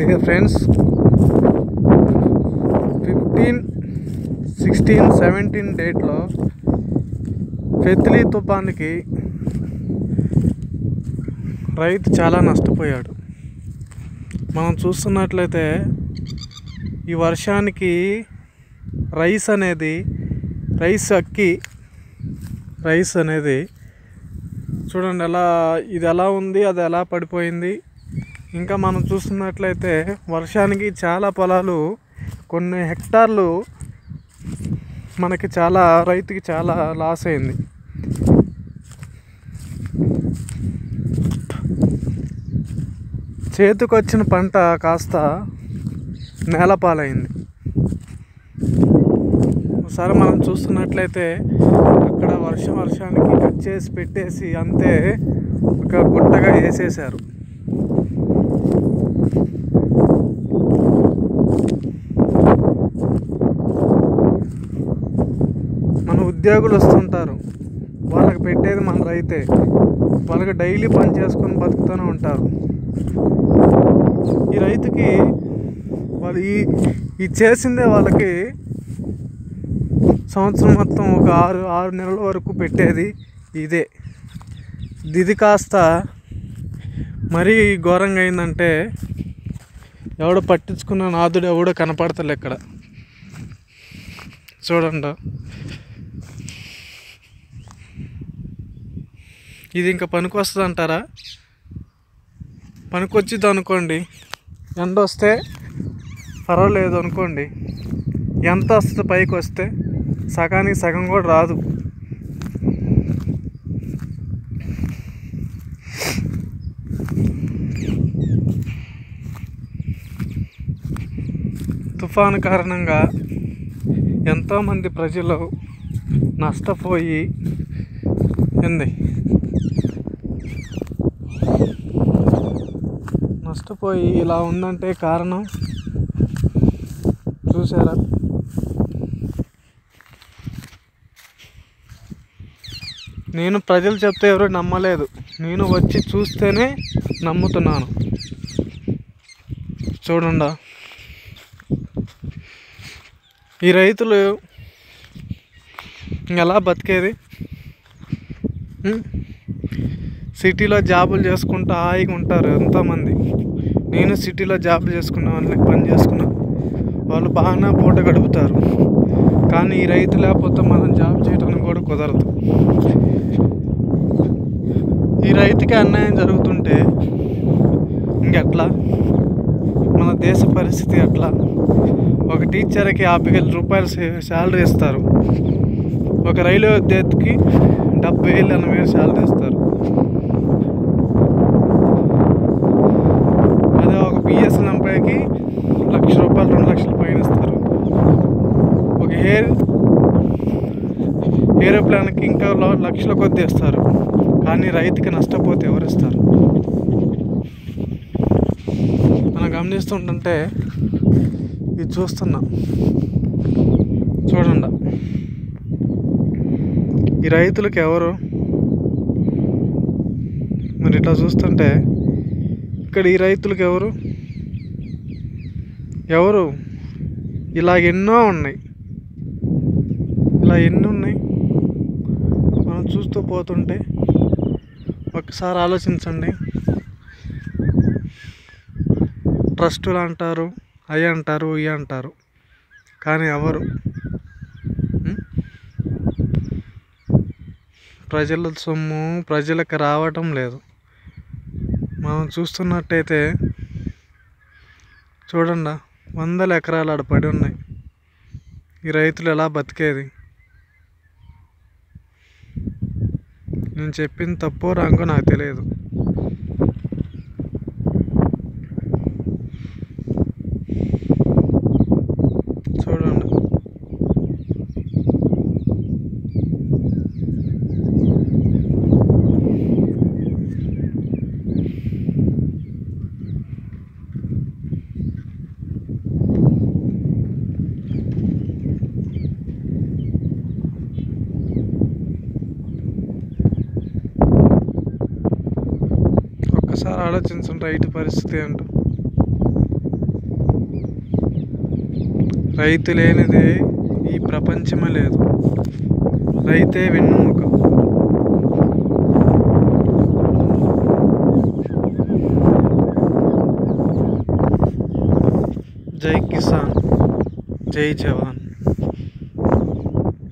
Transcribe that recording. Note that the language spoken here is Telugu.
Dear friends fifteen sixteen seventeen డేట్లో ఫెత్లీ తుఫాన్కి రైతు చాలా నష్టపోయాడు మనం చూస్తున్నట్లయితే ఈ వర్షానికి రైస్ అనేది రైస్ అక్కి రైస్ అనేది చూడండి ఎలా ఇది ఎలా ఉంది అది ఎలా పడిపోయింది ఇంకా మనం చూస్తున్నట్లయితే వర్షానికి చాలా పొలాలు కొన్ని హెక్టార్లు మనకి చాలా రైతుకి చాలా లాస్ అయింది చేతికొచ్చిన పంట కాస్త నేలపాలైంది ఒకసారి మనం చూస్తున్నట్లయితే అక్కడ వర్షం వర్షానికి కట్ చేసి పెట్టేసి అంతే ఒక గుట్టగా వేసేసారు మన ఉద్యోగులు వస్తుంటారు వాళ్ళకి పెట్టేది మన రైతే వాళ్ళకి డైలీ పని చేసుకొని బతుకుతూనే ఉంటారు ఈ రైతుకి వాళ్ళు ఈ ఈ చేసిందే వాళ్ళకి సంవత్సరం మొత్తం ఒక ఆరు ఆరు నెలల వరకు పెట్టేది ఇదే ఇది కాస్త మరీ ఘోరంగా అయిందంటే ఎవడో పట్టించుకున్న నాదుడు ఎవడో కనపడతలే ఇక్కడ చూడండి ఇది ఇంకా పనికి వస్తుంది అంటారా పనికొచ్చిద్ది అనుకోండి ఎండ వస్తే పర్వాలేదు అనుకోండి ఎంత వస్తుంది పైకి వస్తే సగానికి సగం కూడా రాదు తుఫాను కారణంగా ఎంతోమంది ప్రజలు నష్టపోయి ఏంది నష్టపోయి ఇలా ఉందంటే కారణం చూసారా నేను ప్రజలు చెప్తే ఎవరు నమ్మలేదు నేను వచ్చి చూస్తేనే నమ్ముతున్నాను చూడండా ఈ రైతులు ఎలా బతికేది ఉం? సిటీలో జాబులు చేసుకుంటూ హాయిగా ఉంటారు ఎంతోమంది నేను సిటీలో జాబులు చేసుకున్న వాళ్ళని పని చేసుకున్నా వాళ్ళు బాగానే పూట గడుపుతారు కానీ ఈ రైతు లేకపోతే మనం జాబ్ చేయడానికి కూడా కుదరదు ఈ రైతుకి అన్యాయం జరుగుతుంటే ఇంకెట్లా మన దేశ పరిస్థితి ఎట్లా ఒక టీచర్కి యాభై వేల రూపాయలు శాలరీ ఇస్తారు ఒక రైల్వే ఉద్యోగికి డెబ్బై వేలు ఎనభై వేలు శాలరీ ఇస్తారు అదే ఒక బిఎస్ఎన్ ఎంప్లాయీకి లక్ష రూపాయలు రెండు లక్షల పైన ఇస్తారు ఒక ఎయిర్ ఏరోప్లేన్కి ఇంకా లో- లక్షల కొద్ది ఇస్తారు కానీ రైతుకి నష్టపోతే ఎవరు ఇస్తారు మనం గమనిస్తుంటుంటే ఇది చూస్తున్నాం చూడండి ఈ రైతులకు ఎవరు మరి ఇట్లా చూస్తుంటే ఇక్కడ ఈ రైతులకు ఎవరు ఎవరు ఇలా ఎన్నో ఉన్నాయి ఇలా ఎన్ని ఉన్నాయి మనం చూస్తూ పోతుంటే ఒకసారి ఆలోచించండి ట్రస్టులు అంటారు అవి అంటారు ఇవి అంటారు కానీ ఎవరు ఉం? ప్రజల సొమ్ము ప్రజలకు రావటం లేదు మనం చూస్తున్నట్టయితే చూడండి వందల ఎకరాలు ఆడ పడి ఉన్నాయి ఈ రైతులు ఎలా బతికేది నేను చెప్పింది తప్పో రాంగో నాకు తెలియదు చూడండి ఒక్కసారి ఆలోచించండి రైతు పరిస్థితి ఏంటో రైతు లేనిదే ఈ ప్రపంచమే లేదు రైతే వెన్నుముక జై కిసాన్ జై జవాన్